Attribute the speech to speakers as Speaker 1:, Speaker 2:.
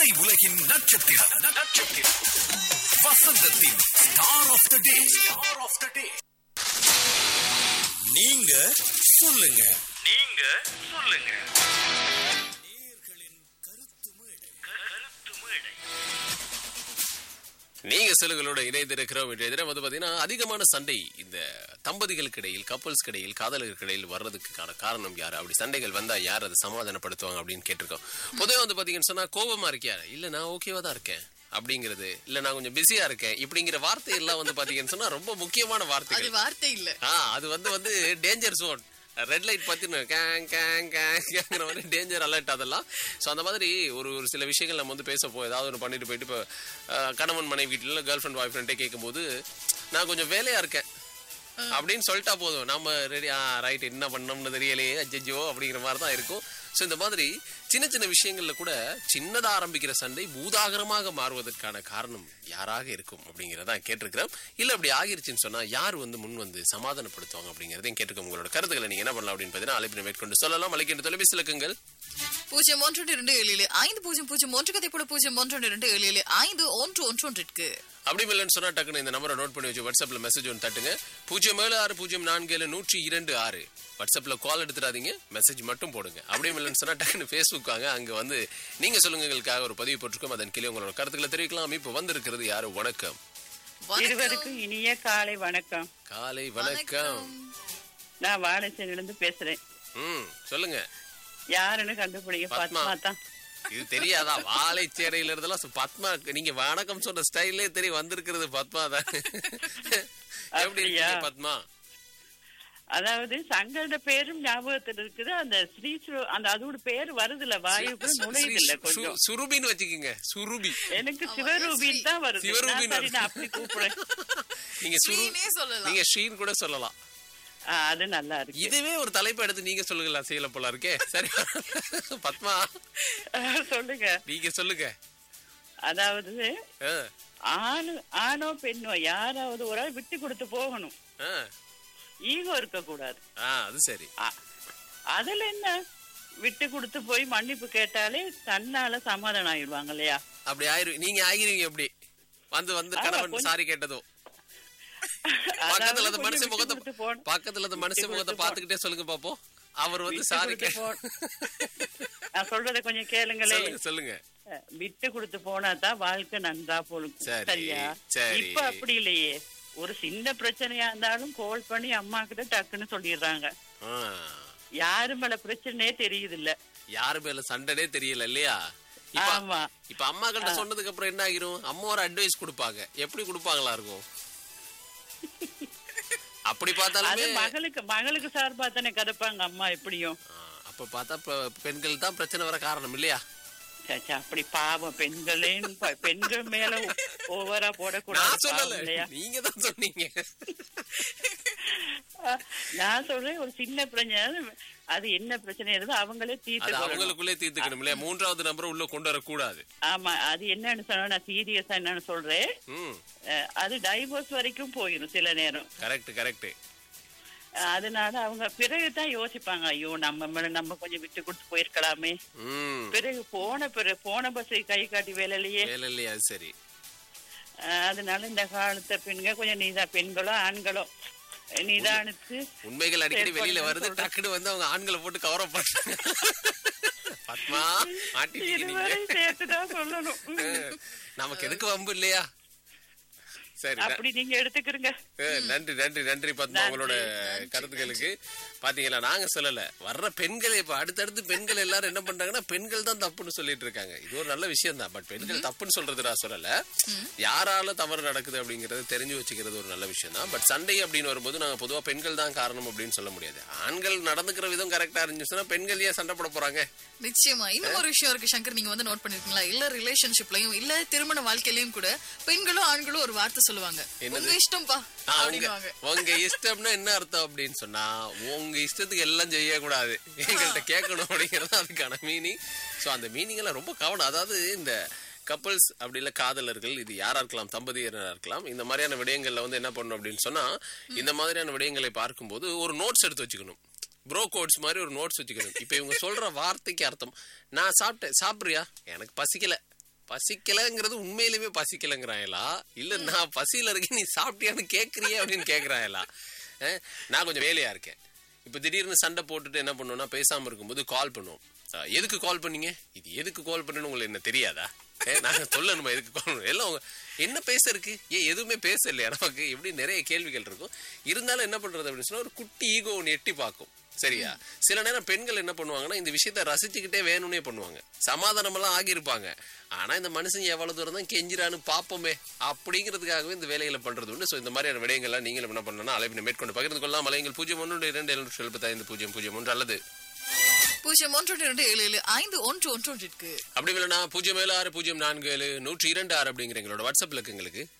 Speaker 1: திரை உலகின் நட்சத்திரம் நட்சத்திரம் வசந்தத்தின் star of the day star of the day நீங்க சொல்லுங்க நீங்க சொல்லுங்க
Speaker 2: நீங்க சொல்லுங்களோட இணைந்திருக்கிறோம் இன்றைய தினம் வந்து பாத்தீங்கன்னா அதிகமான சண்டை இந்த தம்பதிகளுக்கு இடையில் கப்பல்ஸ்க்கு இடையில் காதலருக்கு இடையில் வர்றதுக்கான காரணம் யாரு அப்படி சண்டைகள் வந்தா யார் அதை சமாதானப்படுத்துவாங்க அப்படின்னு கேட்டிருக்கோம் பொதுவாக வந்து பாத்தீங்கன்னு சொன்னா கோபமா இருக்கியா இல்ல நான் ஓகேவா தான் இருக்கேன் அப்படிங்கிறது இல்ல நான் கொஞ்சம் பிஸியா இருக்கேன் இப்படிங்கிற வார்த்தை எல்லாம் வந்து பாத்தீங்கன்னு சொன்னா ரொம்ப முக்கியமான
Speaker 3: அது
Speaker 2: வார்த்தைகள்
Speaker 3: வார்த்தை இல்ல
Speaker 2: ஆ அது வந்து வந்து டேஞ்சர் ஜோன் ரெட் லைட் பத்தின கேங் கேங் கேங்கிற மாதிரி டேஞ்சர் அலர்ட் அதெல்லாம் ஸோ அந்த மாதிரி ஒரு ஒரு சில விஷயங்கள் நம்ம வந்து பேச போய் ஏதாவது ஒன்று பண்ணிட்டு போயிட்டு இப்போ கணவன் மனைவி வீட்டில் கேர்ள் ஃப்ரெண்ட் பாய் ஃப்ரெண்டே கேட்கும்போது நான் கொஞ்சம் வேலையா இருக்கேன் அப்படின்னு சொல்லிட்டா போதும் நம்ம ரெடி ஆ ரைட் என்ன பண்ணோம்னு தெரியலையே அஜ்ஜோ அப்படிங்கிற மாதிரி தான் இருக்கும் ஸோ இந்த மாதிரி சின்ன சின்ன விஷயங்கள்ல கூட சின்னதா ஆரம்பிக்கிற சண்டை பூதாகரமாக மாறுவதற்கான காரணம் யாராக இருக்கும் அப்படிங்கிறத கேட்டிருக்கிறோம் இல்ல அப்படி ஆகிருச்சுன்னு சொன்னா யார் வந்து முன் வந்து சமாதானப்படுத்துவாங்க அப்படிங்கறதையும் கேட்டிருக்கோம் உங்களோட கருத்துக்களை நீங்க என்ன பண்ணலாம் அப்படின்னு பார்த்தீங்கன்னா அழைப்பினை மேற்கொண்டு சொல்லலாம் அழைக்கின்ற தொலைபேசி இலக்கங்கள்
Speaker 3: பூஜ்ஜியம் ஒன்று இரண்டு ஏழு ஏழு ஐந்து பூஜ்ஜியம் பூஜ்ஜியம் ஒன்று கதை போல பூஜ்ஜியம் ஒன்று இரண்டு ஏழு ஏழு ஐந்து ஒன்று ஒன்று ஒன்றிற்கு
Speaker 2: அப்படி இல்லைன்னு சொன்னா டக்குன்னு இந்த நம்பரை நோட் பண்ணி வச்சு வாட்ஸ்அப்ல மெசேஜ் ஒன்று தட்டுங்க பூஜ்ஜியம் ஏழு ஆறு பூஜ்ஜியம் நான்கு ஏழு நூற்றி இரண்டு ஆறு வாட்ஸ்அப்ல கால் எடுத்துடாதீங்க மெசேஜ் மட்டும் போடுங்க அப்படி இல்லைன்னு சொன்னா டக்குன்னு ஃபேஸ்புக் வாங்க அங்க வந்து நீங்க சொல்லுங்களுக்காக ஒரு பதிவு போட்டிருக்கோம் அதன் கீழே உங்களோட கருத்துக்களை தெரிவிக்கலாம் இப்போ வந்திருக்கிறது யாரு வணக்கம்
Speaker 4: இருவருக்கும் இனிய காலை வணக்கம்
Speaker 2: காலை வணக்கம்
Speaker 4: நான் வாழைச்சேனிலிருந்து பேசுறேன்
Speaker 2: ம் சொல்லுங்க
Speaker 4: யாருன்னு கண்டுபிடிக்க
Speaker 2: பத்மா.
Speaker 4: பத்மா தான்
Speaker 2: இது தெரியாதா வாழைச்சேடையில இருந்தெல்லாம் சு- பத்மா நீங்க வணக்கம் சொன்ன ஸ்டைல்லே தெரியும் வந்திருக்கிறது பத்மா தான் எப்படி
Speaker 4: அப்படியா?
Speaker 2: இருக்கீங்க பத்மா
Speaker 4: அதாவது சங்கரோட பேரும் ஞாபகத்துல இருக்குது அந்த ஸ்ரீ சு- அந்த அதோட பேர் வருதுல வாயுக்கு நுழையுது இல்ல கொஞ்சம்
Speaker 2: சு- சுருபின்னு வச்சுக்கோங்க சுருபி
Speaker 4: எனக்கு
Speaker 3: ஆமா,
Speaker 4: சிவரூபின்னு தான் வருது
Speaker 2: சிவரூபின்னு
Speaker 4: நான் சரி, நான் அப்படி கூப்பிடுறேன்
Speaker 2: நீங்க சுரு
Speaker 3: ஸ்ரீனே சொல்லலாம்
Speaker 2: நீங்க ஷீன் கூட சொல்லலாம்
Speaker 4: ஆ, அது நல்லா இருக்கு
Speaker 2: இதுவே ஒரு தலைப்பு எடுத்து நீங்க சொல்லுங்களா செய்யல போல இருக்கே சரி பத்மா
Speaker 4: சொல்லுங்க
Speaker 2: நீங்க சொல்லுங்க
Speaker 4: அதாவது
Speaker 2: ஆ,
Speaker 4: ஆணு ஆணோ பெண்ணோ யாராவது ஒரு ஆள் விட்டு கொடுத்து போகணும்
Speaker 2: ஆ,
Speaker 4: ஈகோ இருக்க கூடாது
Speaker 2: ஆ, அது சரி
Speaker 4: அ- அதுல என்ன விட்டு கொடுத்து போய் மன்னிப்பு கேட்டாலே தன்னால சமாதானம் ஆயிடுவாங்க இல்லையா
Speaker 2: அப்படி ஆயிரு நீங்க ஆகிருவீங்க எப்படி வந்து வந்து
Speaker 4: ஆமா,
Speaker 2: கணவன்
Speaker 4: கொஞ்சம்.
Speaker 2: சாரி கேட்டதும்
Speaker 4: அதாவது
Speaker 2: பக்கத்துல அந்த
Speaker 4: கொஞ்சம்
Speaker 2: மனுஷன்
Speaker 4: விட்டு
Speaker 2: முகத்தை
Speaker 4: கொடுத்து போகணும்.
Speaker 2: பக்கத்துல அந்த மனுஷன்
Speaker 4: விட்டு
Speaker 2: முகத்தை
Speaker 4: கொடுத்து
Speaker 2: பாத்துக்கிட்டே சொல்லுங்க பாப்போம் அவர் வந்து
Speaker 4: விட்டு
Speaker 2: சாரி
Speaker 4: கொடுத்து
Speaker 2: கே
Speaker 4: போ- நான் சொல்றத கொஞ்சம் கேளுங்களே
Speaker 2: சொல்லுங்க சொல்லுங்க
Speaker 4: விட்டு கொடுத்து போனா தான் வாழ்க்கை நன்றா போலும்
Speaker 2: சரி,
Speaker 4: சரியா
Speaker 2: சரி.
Speaker 4: இப்ப அப்படி இல்லையே ஒரு சின்ன பிரச்சனையா இருந்தாலும் கால் பண்ணி அம்மா கிட்ட டக்குன்னு சொல்லிடுறாங்க
Speaker 2: ஆ,
Speaker 4: யாரு மேல பிரச்சனையே தெரியுது இல்ல
Speaker 2: யாரு மேல சண்டைனே தெரியல இல்லையா இப்ப
Speaker 4: ஆமா
Speaker 2: இப்ப அம்மா கிட்ட சொன்னதுக்கு அப்புறம் என்ன ஆகிரும் அம்மா ஒரு அட்வைஸ் கொடுப்பாங்க எப்படி கொடுப்பாங்களா இருக்கும் அப்படி
Speaker 4: அது
Speaker 2: பார்த்தாலுமே
Speaker 4: மகளுக்கு மகளுக்கு சார்பா தானே கதப்பாங்க அம்மா எப்படியும்
Speaker 2: ஆ, அப்ப பார்த்தா பெ- பெண்கள் தான் பிரச்சனை வர காரணம் இல்லையா
Speaker 4: சே, சே, அப்படி பாவம் பெண்களே பெண்கள் மேல ஓவரா
Speaker 2: நான்
Speaker 4: போடக்கூடாது
Speaker 2: சொல்லல
Speaker 4: பாவம் இல்லையா
Speaker 2: நீங்க தான் சொன்னீங்க
Speaker 4: அஹ், நான் சொல்றேன் ஒரு சின்ன பிரச்சனை அது என்ன பிரச்சனை இருந்தோ அவங்களே
Speaker 2: அது
Speaker 4: தீர்த்து கொள்ளணும்.
Speaker 2: அவங்களுக்குள்ளே தீர்த்துக்கணும் இல்லையா மூன்றாவது நம்பரை உள்ள கொண்டு வரக்கூடாது
Speaker 4: ஆமா அது என்னன்னு சொன்னா நான் சீரியஸா என்னன்னு சொல்றேன்
Speaker 2: ம்
Speaker 4: அஹ், அது டைவோர்ஸ் வரைக்கும் போயிடும் சில நேரம்
Speaker 2: கரெக்ட் கரெக்ட்
Speaker 4: அஹ், அதனால அவங்க பிறகுதான் யோசிப்பாங்க ஐயோ நம்ம மேல நம்ம கொஞ்சம் விட்டு கொடுத்து போயிருக்கலாமே
Speaker 2: ம்
Speaker 4: பிறகு போன பிறகு போன பஸ் கை காட்டி வேலையிலேயே
Speaker 2: வேலை இல்லையா அது சரி
Speaker 4: அஹ், அதனால இந்த காலத்து பெண்கள் கொஞ்சம் நீதா பெண்களோ ஆண்களோ நிதானித்து
Speaker 2: உண்மைகள் அடிக்கடி வெளியில
Speaker 4: செயல்படணும்னு
Speaker 2: வருது
Speaker 4: சொல்றேன்.
Speaker 2: டக்குனு வந்து அவங்க ஆண்களை போட்டு கவரப் பண்றாங்க பத்மா மாட்டிட்டீங்க நீங்க
Speaker 4: இருவரை சேர்த்துதான் சொல்லணும்
Speaker 2: நமக்கு எதுக்கு வம்பு இல்லையா சரி ந-
Speaker 4: அப்படி நீங்க எடுத்துக்கிறீங்க
Speaker 2: அஹ், நன்றி நன்றி நன்றி பத்மா
Speaker 4: நன்றி,
Speaker 2: உங்களோட கருத்துக்களுக்கு பாத்தீங்களா நாங்க சொல்லல வர்ற பெண்கள் இப்ப அடுத்தடுத்து பெண்கள் எல்லாரும் என்ன பண்றாங்கன்னா பெண்கள் தான் தப்புன்னு சொல்லிட்டு இருக்காங்க இது ஒரு நல்ல விஷயம் தான் பட் பெண்கள் தப்புன்னு சொல்றது நான் சொல்லல யாரால தவறு நடக்குது அப்படிங்கறது தெரிஞ்சு வச்சுக்கிறது ஒரு நல்ல விஷயம் தான் பட் சண்டை அப்படின்னு வரும்போது நாங்க பொதுவா பெண்கள் தான் காரணம் அப்படின்னு சொல்ல முடியாது ஆண்கள் நடந்துக்கிற விதம் கரெக்டா இருந்துச்சுன்னா பெண்கள் ஏன் சண்டை போட போறாங்க
Speaker 3: நிச்சயமா இன்னும் ஒரு விஷயம் இருக்கு சங்கர் நீங்க வந்து நோட் பண்ணிருக்கீங்களா இல்ல ரிலேஷன்ஷிப்லயும் இல்ல திருமண வாழ்க்கையிலயும் கூட பெண்களும் ஆண்களும் ஒரு வார்த்தை சொல்லுவாங்க
Speaker 2: என்னது?
Speaker 3: உங்க இஷ்டம்பா
Speaker 2: ஆ, உங்க
Speaker 3: அப்படின்னுவாங்க
Speaker 2: உங்க இஷ்டம்னா என்ன அர்த்தம் அப்படின்னு சொன்னா உங்க இஷ்டத்துக்கு எல்லாம் செய்யக்கூடாது எங்கள்கிட்ட கேட்கணும் அப்படிங்கறது அதுக்கான மீனிங் சோ அந்த மீனிங் எல்லாம் ரொம்ப கவனம் அதாவது இந்த கப்பல்ஸ் அப்படி இல்ல காதலர்கள் இது யாரா இருக்கலாம் தம்பதியரா இருக்கலாம் இந்த மாதிரியான விடயங்கள்ல வந்து என்ன பண்ணணும் அப்படின்னு சொன்னா இந்த மாதிரியான விடயங்களை பார்க்கும்போது ஒரு நோட்ஸ் எடுத்து வச்சுக்கணும் ப்ரோ கோட்ஸ் மாதிரி ஒரு நோட்ஸ் வச்சுக்கணும் இப்ப இவங்க சொல்ற வார்த்தைக்கு அர்த்தம் நான் சாப்பிட்டேன் சாப்பிடுறியா எனக்கு பசிக்கல பசிக்கலங்கிறது உண்மையிலுமே பசிக்கலங்கிறாயலா இல்ல நான் பசியில இருக்கேன் நீ சாப்பிட்டியான்னு கேக்குறியே அப்படின்னு கேக்குறாயலா அஹ், நான் கொஞ்சம் வேலையா இருக்கேன் இப்ப திடீர்னு சண்டை போட்டுட்டு என்ன பண்ணுவோம்னா பேசாம இருக்கும்போது கால் பண்ணுவோம் அஹ், எதுக்கு கால் பண்ணீங்க இது எதுக்கு கால் பண்ணுன்னு உங்களுக்கு என்ன தெரியாதா அஹ், நாங்க சொல்லணுமா எதுக்கு கால் பண்ணணும் எல்லாம் உங்க- என்ன பேச இருக்கு ஏன் எதுவுமே பேச இல்லையா நமக்கு இப்படி நிறைய கேள்விகள் இருக்கும் இருந்தாலும் என்ன பண்றது அப்படின்னு சொன்னா ஒரு குட்டி ஈகோ ஒன்று எட்டி பார்க்கும் சரியா சில நேரம் பெண்கள் என்ன பண்ணுவாங்கன்னா இந்த விஷயத்த ரசிச்சுக்கிட்டே வேணும்னே பண்ணுவாங்க சமாதானம் எல்லாம் ஆகியிருப்பாங்க ஆனா இந்த மனுஷன் எவ்வளவு தூரம் தான் கெஞ்சிரான்னு பாப்போமே அப்படிங்கிறதுக்காகவே இந்த வேலைகளை பண்றது உண்டு ஸோ இந்த மாதிரியான விடயங்கள்லாம் நீங்களும் என்ன பண்ணலாம் அழைப்பினை மேற்கொண்டு பகிர்ந்து கொள்ளலாம் அலைங்கள் பூஜ்ஜியம் ஒன்று இரண்டு எழுநூற்றி எழுபத்தி ஐந்து பூஜ்ஜியம் பூஜ்ஜியம் ஒன்று அல்லது
Speaker 3: பூஜ்ஜியம் ஒன்று இரண்டு ஏழு ஏழு ஐந்து ஒன்று ஒன்று ஒன்றிற்கு
Speaker 2: அப்படி இல்லைன்னா பூஜ்ஜியம் ஏழு ஆறு பூஜ்ஜியம் நான்கு ஏழு நூற்றி இரண்டு ஆறு அப்படிங்கிற எங்களோட வாட்ஸ்அப் இலக்குங்களுக்கு